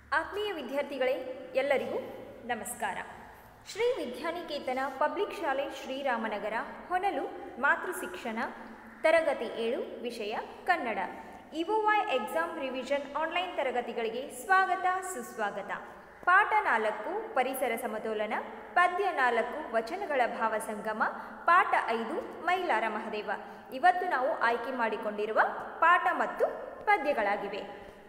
ಆತ್ಮೀಯ ವಿದ್ಯಾರ್ಥಿಗಳೇ ಎಲ್ಲರಿಗೂ ನಮಸ್ಕಾರ ಶ್ರೀ ವಿದ್ಯಾನಿಕೇತನ ಪಬ್ಲಿಕ್ ಶಾಲೆ ಶ್ರೀರಾಮನಗರ ಹೊನಲು ಮಾತೃ ಶಿಕ್ಷಣ ತರಗತಿ ಏಳು ವಿಷಯ Kannada EOY exam revision online ತರಗತಿಗಳಿಗೆ ಸ್ವಾಗತ ಸುಸ್ವಾಗತ ಪಾಠ ನಾಲ್ಕು ಪರಿಸರ ಸಮತೋಲನ ಪದ್ಯ ನಾಲ್ಕು ವಚನಗಳ ಭಾವಸಂಗಮ ಪಾಠ ಐದು ಮೈಲಾರ ಮಹದೇವ ಇವತ್ತು ನಾವು ಆಯ್ಕೆ ಮಾಡಿಕೊಂಡಿರುವ ಪಾಠ ಮತ್ತು ಪದ್ಯಗಳಾಗಿವೆ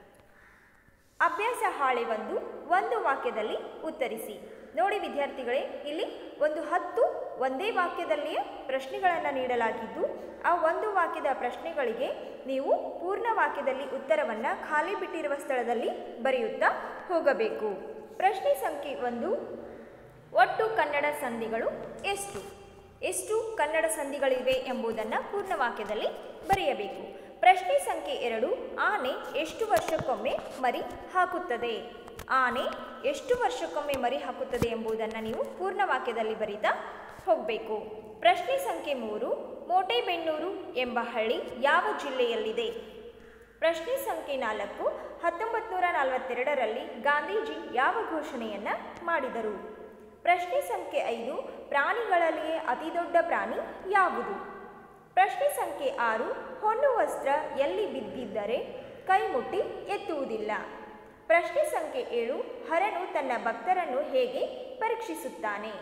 ಅಭ್ಯಾಸ ಹಾಳೆ ಒಂದು ಒಂದು ವಾಕ್ಯದಲ್ಲಿ ಉತ್ತರಿಸಿ ನೋಡಿ ವಿದ್ಯಾರ್ಥಿಗಳೇ ಇಲ್ಲಿ ಒಂದು ಹತ್ತು ಒಂದೇ ವಾಕ್ಯದಲ್ಲಿಯೇ ಪ್ರಶ್ನೆಗಳನ್ನು ನೀಡಲಾಗಿದ್ದು ಆ ಒಂದು ವಾಕ್ಯದ ಪ್ರಶ್ನೆಗಳಿಗೆ ನೀವು ಪೂರ್ಣ ವಾಕ್ಯದಲ್ಲಿ ಉತ್ತರವನ್ನು ಖಾಲಿ ಬಿಟ್ಟಿರುವ ಸ್ಥಳದಲ್ಲಿ ಬರೆಯುತ್ತಾ ಹೋಗಬೇಕು ಪ್ರಶ್ನೆ ಸಂಖ್ಯೆ ಒಂದು ಒಟ್ಟು ಕನ್ನಡ ಸಂಧಿಗಳು ಎಷ್ಟು ಎಷ್ಟು ಕನ್ನಡ ಸಂಧಿಗಳಿವೆ ಎಂಬುದನ್ನು ಪೂರ್ಣ ವಾಕ್ಯದಲ್ಲಿ ಬರೆಯಬೇಕು ಪ್ರಶ್ನೆ ಸಂಖ್ಯೆ ಎರಡು ಆನೆ ಎಷ್ಟು ವರ್ಷಕ್ಕೊಮ್ಮೆ ಮರಿ ಹಾಕುತ್ತದೆ ಆನೆ ಎಷ್ಟು ವರ್ಷಕ್ಕೊಮ್ಮೆ ಮರಿ ಹಾಕುತ್ತದೆ ಎಂಬುದನ್ನು ನೀವು ಪೂರ್ಣ ವಾಕ್ಯದಲ್ಲಿ ಬರೀತಾ ಹೋಗಬೇಕು ಪ್ರಶ್ನೆ ಸಂಖ್ಯೆ ಮೂರು ಮೋಟೆಬೆನ್ನೂರು ಎಂಬ ಹಳ್ಳಿ ಯಾವ ಜಿಲ್ಲೆಯಲ್ಲಿದೆ ಪ್ರಶ್ನೆ ಸಂಖ್ಯೆ ನಾಲ್ಕು ಹತ್ತೊಂಬತ್ತು ನೂರ ನಲವತ್ತೆರಡರಲ್ಲಿ ಗಾಂಧೀಜಿ ಯಾವ ಘೋಷಣೆಯನ್ನು ಮಾಡಿದರು ಪ್ರಶ್ನೆ ಸಂಖ್ಯೆ ಐದು ಪ್ರಾಣಿಗಳಲ್ಲಿಯೇ ಅತಿದೊಡ್ಡ ಪ್ರಾಣಿ ಯಾವುದು ಪ್ರಶ್ನೆ ಸಂಖ್ಯೆ ಆರು ಹೊನ್ನು ವಸ್ತ್ರ ಎಲ್ಲಿ ಬಿದ್ದಿದ್ದರೆ ಕೈ ಮುಟ್ಟಿ ಎತ್ತುವುದಿಲ್ಲ ಪ್ರಶ್ನೆ ಸಂಖ್ಯೆ ಏಳು ಹರನು ತನ್ನ ಭಕ್ತರನ್ನು ಹೇಗೆ ಪರೀಕ್ಷಿಸುತ್ತಾನೆ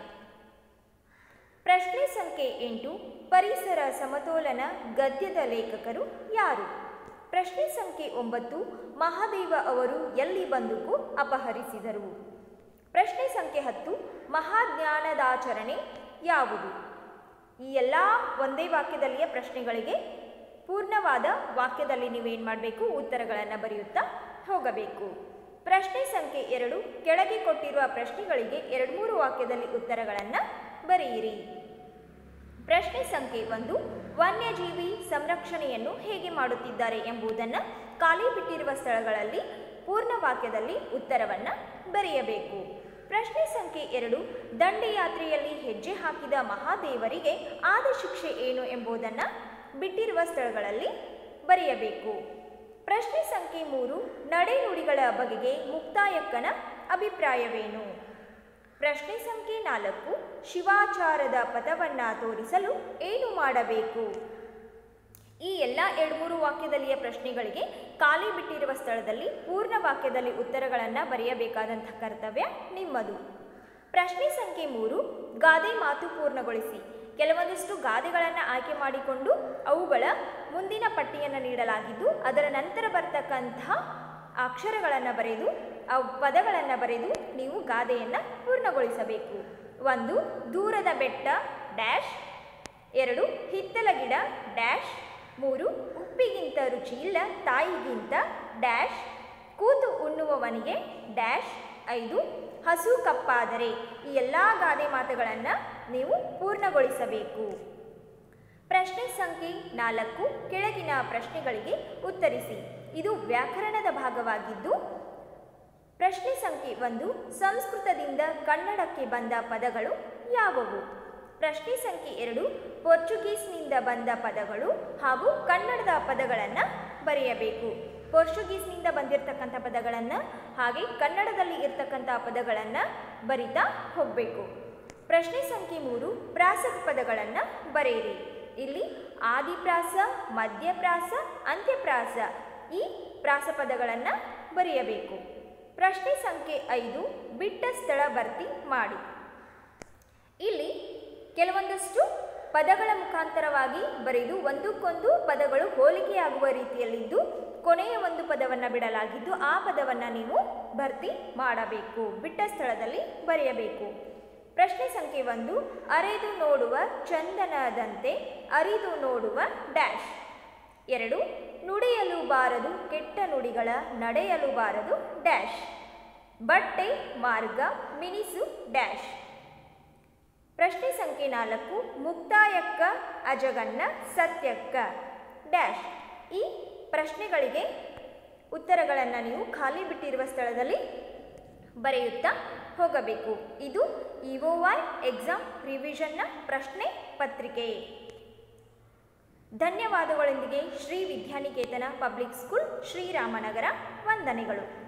ಪ್ರಶ್ನೆ ಸಂಖ್ಯೆ ಎಂಟು ಪರಿಸರ ಸಮತೋಲನ ಗದ್ಯದ ಲೇಖಕರು ಯಾರು ಪ್ರಶ್ನೆ ಸಂಖ್ಯೆ ಒಂಬತ್ತು ಮಹಾದೇವ ಅವರು ಎಲ್ಲಿ ಬಂದೂಕು ಅಪಹರಿಸಿದರು ಪ್ರಶ್ನೆ ಸಂಖ್ಯೆ ಹತ್ತು ಮಹಾಜ್ಞಾನದಾಚರಣೆ ಯಾವುದು ಈ ಎಲ್ಲ ಒಂದೇ ವಾಕ್ಯದಲ್ಲಿಯ ಪ್ರಶ್ನೆಗಳಿಗೆ ಪೂರ್ಣವಾದ ವಾಕ್ಯದಲ್ಲಿ ನೀವೇನು ಮಾಡಬೇಕು ಉತ್ತರಗಳನ್ನು ಬರೆಯುತ್ತಾ ಹೋಗಬೇಕು ಪ್ರಶ್ನೆ ಸಂಖ್ಯೆ ಎರಡು ಕೆಳಗೆ ಕೊಟ್ಟಿರುವ ಪ್ರಶ್ನೆಗಳಿಗೆ ಎರಡು ಮೂರು ವಾಕ್ಯದಲ್ಲಿ ಉತ್ತರಗಳನ್ನು ಬರೆಯಿರಿ ಪ್ರಶ್ನೆ ಸಂಖ್ಯೆ ಒಂದು ವನ್ಯಜೀವಿ ಸಂರಕ್ಷಣೆಯನ್ನು ಹೇಗೆ ಮಾಡುತ್ತಿದ್ದಾರೆ ಎಂಬುದನ್ನು ಖಾಲಿ ಬಿಟ್ಟಿರುವ ಸ್ಥಳಗಳಲ್ಲಿ ಪೂರ್ಣ ವಾಕ್ಯದಲ್ಲಿ ಉತ್ತರವನ್ನು ಬರೆಯಬೇಕು ಪ್ರಶ್ನೆ ಸಂಖ್ಯೆ ಎರಡು ದಂಡಯಾತ್ರೆಯಲ್ಲಿ ಹೆಜ್ಜೆ ಹಾಕಿದ ಮಹಾದೇವರಿಗೆ ಆದ ಶಿಕ್ಷೆ ಏನು ಎಂಬುದನ್ನು ಬಿಟ್ಟಿರುವ ಸ್ಥಳಗಳಲ್ಲಿ ಬರೆಯಬೇಕು ಪ್ರಶ್ನೆ ಸಂಖ್ಯೆ ಮೂರು ನಡೆನುಡಿಗಳ ಬಗೆಗೆ ಮುಕ್ತಾಯಕ್ಕನ ಅಭಿಪ್ರಾಯವೇನು ಪ್ರಶ್ನೆ ಸಂಖ್ಯೆ ನಾಲ್ಕು ಶಿವಾಚಾರದ ಪಥವನ್ನು ತೋರಿಸಲು ಏನು ಮಾಡಬೇಕು ಈ ಎಲ್ಲ ಎರಡು ಮೂರು ವಾಕ್ಯದಲ್ಲಿಯ ಪ್ರಶ್ನೆಗಳಿಗೆ ಖಾಲಿ ಬಿಟ್ಟಿರುವ ಸ್ಥಳದಲ್ಲಿ ಪೂರ್ಣ ವಾಕ್ಯದಲ್ಲಿ ಉತ್ತರಗಳನ್ನು ಬರೆಯಬೇಕಾದಂಥ ಕರ್ತವ್ಯ ನಿಮ್ಮದು ಪ್ರಶ್ನೆ ಸಂಖ್ಯೆ ಮೂರು ಗಾದೆ ಮಾತು ಪೂರ್ಣಗೊಳಿಸಿ ಕೆಲವೊಂದಿಷ್ಟು ಗಾದೆಗಳನ್ನು ಆಯ್ಕೆ ಮಾಡಿಕೊಂಡು ಅವುಗಳ ಮುಂದಿನ ಪಟ್ಟಿಯನ್ನು ನೀಡಲಾಗಿದ್ದು ಅದರ ನಂತರ ಬರ್ತಕ್ಕಂತಹ ಅಕ್ಷರಗಳನ್ನು ಬರೆದು ಆ ಪದಗಳನ್ನು ಬರೆದು ನೀವು ಗಾದೆಯನ್ನು ಪೂರ್ಣಗೊಳಿಸಬೇಕು ಒಂದು ದೂರದ ಬೆಟ್ಟ ಡ್ಯಾಶ್ ಎರಡು ಹಿತ್ತಲ ಗಿಡ ಡ್ಯಾಶ್ ಮೂರು ಉಪ್ಪಿಗಿಂತ ರುಚಿಯಿಲ್ಲ ತಾಯಿಗಿಂತ ಡ್ಯಾಶ್ ಕೂತು ಉಣ್ಣುವವನಿಗೆ ಡ್ಯಾಶ್ ಐದು ಹಸು ಕಪ್ಪಾದರೆ ಈ ಎಲ್ಲ ಗಾದೆ ಮಾತುಗಳನ್ನು ನೀವು ಪೂರ್ಣಗೊಳಿಸಬೇಕು ಪ್ರಶ್ನೆ ಸಂಖ್ಯೆ ನಾಲ್ಕು ಕೆಳಗಿನ ಪ್ರಶ್ನೆಗಳಿಗೆ ಉತ್ತರಿಸಿ ಇದು ವ್ಯಾಕರಣದ ಭಾಗವಾಗಿದ್ದು ಪ್ರಶ್ನೆ ಸಂಖ್ಯೆ ಒಂದು ಸಂಸ್ಕೃತದಿಂದ ಕನ್ನಡಕ್ಕೆ ಬಂದ ಪದಗಳು ಯಾವುವು ಪ್ರಶ್ನೆ ಸಂಖ್ಯೆ ಎರಡು ಪೋರ್ಚುಗೀಸ್ನಿಂದ ಬಂದ ಪದಗಳು ಹಾಗೂ ಕನ್ನಡದ ಪದಗಳನ್ನು ಬರೆಯಬೇಕು ಪೋರ್ಚುಗೀಸ್ನಿಂದ ಬಂದಿರತಕ್ಕಂಥ ಪದಗಳನ್ನು ಹಾಗೆ ಕನ್ನಡದಲ್ಲಿ ಇರ್ತಕ್ಕಂಥ ಪದಗಳನ್ನು ಬರಿತಾ ಹೋಗಬೇಕು ಪ್ರಶ್ನೆ ಸಂಖ್ಯೆ ಮೂರು ಪ್ರಾಸದ ಪದಗಳನ್ನು ಬರೆಯಿರಿ ಇಲ್ಲಿ ಆದಿಪ್ರಾಸ ಮಧ್ಯಪ್ರಾಸ ಅಂತ್ಯಪ್ರಾಸ ಈ ಪ್ರಾಸಪದಗಳನ್ನು ಬರೆಯಬೇಕು ಪ್ರಶ್ನೆ ಸಂಖ್ಯೆ ಐದು ಬಿಟ್ಟ ಸ್ಥಳ ಭರ್ತಿ ಮಾಡಿ ಇಲ್ಲಿ ಕೆಲವೊಂದಷ್ಟು ಪದಗಳ ಮುಖಾಂತರವಾಗಿ ಬರೆದು ಒಂದಕ್ಕೊಂದು ಪದಗಳು ಹೋಲಿಕೆಯಾಗುವ ರೀತಿಯಲ್ಲಿದ್ದು ಕೊನೆಯ ಒಂದು ಪದವನ್ನು ಬಿಡಲಾಗಿದ್ದು ಆ ಪದವನ್ನು ನೀವು ಭರ್ತಿ ಮಾಡಬೇಕು ಬಿಟ್ಟ ಸ್ಥಳದಲ್ಲಿ ಬರೆಯಬೇಕು ಪ್ರಶ್ನೆ ಸಂಖ್ಯೆ ಒಂದು ಅರೆದು ನೋಡುವ ಚಂದನದಂತೆ ಅರಿದು ನೋಡುವ ಡ್ಯಾಶ್ ಎರಡು ನುಡಿಯಲು ಬಾರದು ಕೆಟ್ಟ ನುಡಿಗಳ ನಡೆಯಲು ಬಾರದು ಡ್ಯಾಶ್ ಬಟ್ಟೆ ಮಾರ್ಗ ಮಿನಿಸು ಡ್ಯಾಶ್ ಪ್ರಶ್ನೆ ಸಂಖ್ಯೆ ನಾಲ್ಕು ಮುಕ್ತಾಯಕ್ಕ ಅಜಗನ್ನ ಸತ್ಯಕ್ಕ ಡ್ಯಾಶ್ ಈ ಪ್ರಶ್ನೆಗಳಿಗೆ ಉತ್ತರಗಳನ್ನು ನೀವು ಖಾಲಿ ಬಿಟ್ಟಿರುವ ಸ್ಥಳದಲ್ಲಿ ಬರೆಯುತ್ತಾ ಹೋಗಬೇಕು ಇದು ಇಒವೈ ಎಕ್ಸಾಮ್ ರಿವಿಷನ್ನ ಪ್ರಶ್ನೆ ಪತ್ರಿಕೆ ಧನ್ಯವಾದಗಳೊಂದಿಗೆ ಶ್ರೀ ವಿದ್ಯಾನಿಕೇತನ ಪಬ್ಲಿಕ್ ಸ್ಕೂಲ್ ಶ್ರೀರಾಮನಗರ ವಂದನೆಗಳು